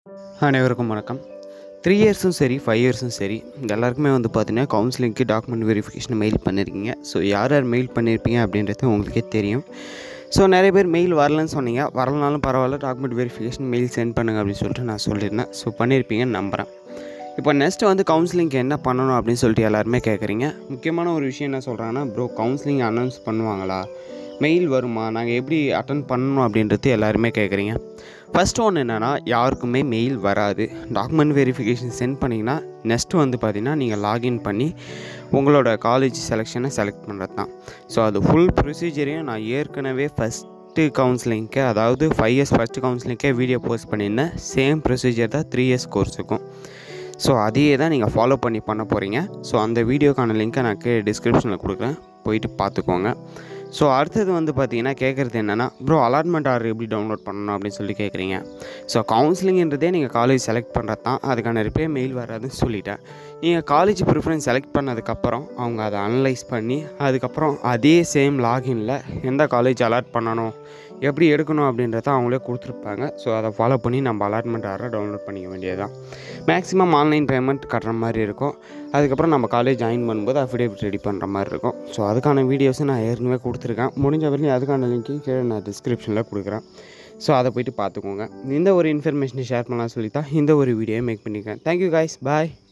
அனைவருக்கும் வணக்கம் த்ரீ இயர்ஸும் சரி ஃபைவ் இயர்ஸும் சரி எல்லாருக்குமே வந்து பார்த்தீங்கன்னா கவுன்சிலிங்க்கு டாக்குமெண்ட் வெரிஃபிகேஷன் மெயில் பண்ணியிருக்கீங்க ஸோ யார் யார் மெயில் பண்ணியிருப்பீங்க அப்படின்றது உங்களுக்கே தெரியும் ஸோ நிறைய பேர் மெயில் வரலன்னு சொன்னீங்க வரலனாலும் பரவாயில்ல டாக்குமெண்ட் வெரிஃபிகேஷன் மெயில் சென்ட் பண்ணுங்க அப்படின்னு சொல்லிட்டு நான் சொல்லியிருந்தேன் ஸோ பண்ணியிருப்பீங்கன்னு நம்புகிறேன் இப்போ நெக்ஸ்ட்டு வந்து கவுன்சிலிங்க்கு என்ன பண்ணணும் அப்படின்னு சொல்லிட்டு எல்லாருமே கேட்குறீங்க முக்கியமான ஒரு விஷயம் என்ன சொல்கிறாங்கன்னா ப்ரோ கவுன்சிலிங் அனௌன்ஸ் பண்ணுவாங்களா மெயில் வருமா நாங்கள் எப்படி அட்டன் பண்ணணும் அப்படின்றது எல்லாருமே கேட்குறீங்க ஃபஸ்ட்டு ஒன்று என்னென்னா யாருக்குமே மெயில் வராது டாக்குமெண்ட் வெரிஃபிகேஷன் சென்ட் பண்ணிங்கன்னா நெக்ஸ்ட்டு வந்து பார்த்தீங்கன்னா நீங்கள் லாகின் பண்ணி உங்களோட காலேஜ் செலெக்ஷனை செலக்ட் பண்ணுறது தான் ஸோ அது ஃபுல் ப்ரொசீஜரையும் நான் ஏற்கனவே ஃபஸ்ட்டு கவுன்சிலிங்க்கு அதாவது ஃபைவ் இயர்ஸ் ஃபஸ்ட்டு கவுன்சிலிங்க்கே வீடியோ போஸ்ட் பண்ணியிருந்தேன் சேம் ப்ரொசீஜர் தான் த்ரீ இயர்ஸ் கோர்ஸுக்கும் ஸோ அதையே தான் நீங்கள் ஃபாலோ பண்ணி பண்ண போகிறீங்க ஸோ அந்த வீடியோக்கான லிங்க்கை நான் கீழே டிஸ்கிரிப்ஷனில் கொடுக்குறேன் போயிட்டு பார்த்துக்கோங்க ஸோ அடுத்தது வந்து பார்த்தீங்கன்னா கேட்குறது என்னென்னா ப்ரோ அலாட்மெண்ட் ஆர்டர் எப்படி டவுன்லோட் பண்ணணும் அப்படின்னு சொல்லி கேட்குறீங்க ஸோ கவுன்சிலிங்ன்றதே நீங்கள் காலேஜ் செலக்ட் பண்ணுறது தான் அதுக்கான ரிப்ளை மெயில் வராதுன்னு சொல்லிட்டேன் நீங்கள் காலேஜ் ப்ரிஃபரன்ஸ் செலக்ட் பண்ணதுக்கப்புறம் அவங்க அதை அனலைஸ் பண்ணி அதுக்கப்புறம் அதே சேம் லாகின்ல எந்த காலேஜ் அலாட் பண்ணணும் எப்படி எடுக்கணும் அப்படின்றத அவங்களே கொடுத்துருப்பாங்க ஸோ அதை ஃபாலோ பண்ணி நம்ம அலாட்மெண்ட் ஆர்டர் டவுன்லோட் பண்ணிக்க வேண்டியது தான் மேக்ஸிமம் ஆன்லைன் பேமெண்ட் கட்டுற மாதிரி இருக்கும் அதுக்கப்புறம் நம்ம காலேஜ் ஜாயின் பண்ணும்போது அஃபிடேவிட் ரெடி பண்ணுற மாதிரி இருக்கும் ஸோ அதுக்கான வீடியோஸும் நான் ஏற்கனவே கொடுத்துருக்கேன் முடிஞ்ச வரைக்கும் அதுக்கான லிங்க்கையும் கீழே நான் டிஸ்கிரிப்ஷனில் கொடுக்குறேன் ஸோ அதை போயிட்டு பார்த்துக்கோங்க இந்த ஒரு இன்ஃபர்மேஷனை ஷேர் பண்ணலாம் சொல்லி தான் இந்த ஒரு வீடியோ மேக் பண்ணிக்கிறேன் தேங்க்யூ காய்ஸ் பாய்